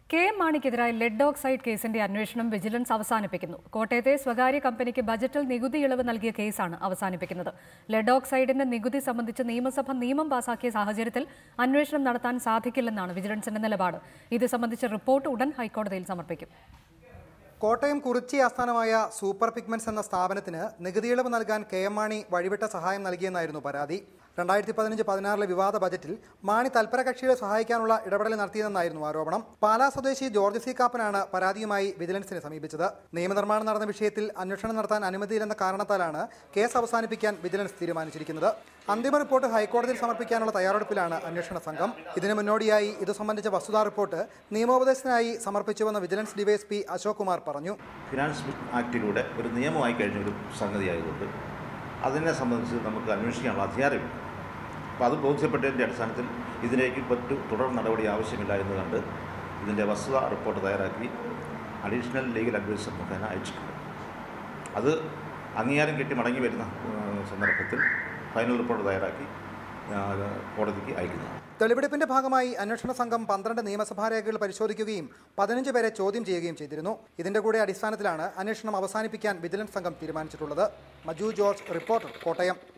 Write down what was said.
K M മാണിക്കെതിരായ lead oxide കേസിന്റെ അന്വേഷണം വിജിലൻസ് അവസാനിപ്പിക്കുന്നു കോട്ടയത്തെ സ്വകാര്യ കമ്പനിക്ക് ബജറ്റിൽ നികുതി ഇളവ് നൽകിയ കേസാണ് അവസാനിപ്പിക്കുന്നത് ലെഡ് ഓക്സൈഡിന്റെ നികുതി സംബന്ധിച്ച് നിയമസഭ നിയമം പാസാക്കിയ സാഹചര്യത്തിൽ അന്വേഷണം നടത്താൻ സാധിക്കില്ലെന്നാണ് വിജിലൻസിന്റെ നിലപാട് ഇത് സംബന്ധിച്ച റിപ്പോർട്ട് ഉടൻ ഹൈക്കോടതിയിൽ സമർപ്പിക്കും കോട്ടയം കുറിച്ചി ആസ്ഥാനമായ സൂപ്പർ പിഗ്മെന്റ്സ് എന്ന സ്ഥാപനത്തിന് നികുതിയിളവ് നൽകാൻ കെ എം മാണി വഴിവിട്ട സഹായം നൽകിയെന്നായിരുന്നു പരാതി രണ്ടായിരത്തി പതിനഞ്ച് പതിനാറിലെ വിവാദ ബജറ്റിൽ മാണി തൽപര കക്ഷികളെ സഹായിക്കാനുള്ള ഇടപെടൽ നടത്തിയതെന്നായിരുന്നു ആരോപണം പാലാ സ്വദേശി ജോർജ് സി കാപ്പനാണ് പരാതിയുമായി വിജിലൻസിനെ സമീപിച്ചത് നിയമനിർമ്മാണം നടന്ന വിഷയത്തിൽ അന്വേഷണം നടത്താൻ അനുമതിയില്ലെന്ന കാരണത്താലാണ് കേസ് അവസാനിപ്പിക്കാൻ വിജിലൻസ് തീരുമാനിച്ചിരിക്കുന്നത് അന്തിമ റിപ്പോർട്ട് ഹൈക്കോടതിയിൽ സമർപ്പിക്കാനുള്ള തയ്യാറെടുപ്പിലാണ് അന്വേഷണ സംഘം ഇതിനു മുന്നോടിയായി ഇത് സംബന്ധിച്ച വസ്തുതാ റിപ്പോർട്ട് നിയമോപദേശത്തിനായി സമർപ്പിച്ചുവെന്ന് വിജിലൻസ് ഡിവൈഎസ്പി അശോക് കുമാർ പറഞ്ഞു ഫിനാൻസ് ആക്ടിലൂടെ ഒരു നിയമമായി കഴിഞ്ഞ ഒരു സംഗതിയായതുകൊണ്ട് അതിനെ സംബന്ധിച്ച് നമുക്ക് അന്വേഷിക്കാനുള്ള അധികാരമില്ല അപ്പോൾ അത് ബോധ്യപ്പെട്ടതിൻ്റെ അടിസ്ഥാനത്തിൽ ഇതിലേക്ക് മറ്റു തുടർ നടപടി ആവശ്യമില്ല എന്ന് കണ്ട് ഇതിൻ്റെ വസ്തുത റിപ്പോർട്ട് തയ്യാറാക്കി അഡീഷണൽ ലീഗൽ അഡ്വൈസർ മുഖേന അയച്ചിട്ടുണ്ട് അത് അംഗീകാരം കിട്ടി മടങ്ങി വരുന്ന ഏഹ്, സന്ദർഭത്തിൽ ഫൈനൽ റിപ്പോർട്ട് തയ്യാറാക്കി ഏഹ്, കോടതിക്ക് അയക്കുന്നതാണ് തെളിവെടുപ്പിന്റെ ഭാഗമായി അന്വേഷണ സംഘം പന്ത്രണ്ട് നിയമസഭാ രേഖകൾ പരിശോധിക്കുകയും പതിനഞ്ച് പേരെ ചോദ്യം ചെയ്യുകയും ചെയ്തിരുന്നു ഇതിന്റെ കൂടെ അടിസ്ഥാനത്തിലാണ് അന്വേഷണം അവസാനിപ്പിക്കാൻ വിജിലൻസ് സംഘം തീരുമാനിച്ചിട്ടുള്ളത് മജു ജോർജ് റിപ്പോർട്ടർ കോട്ടയം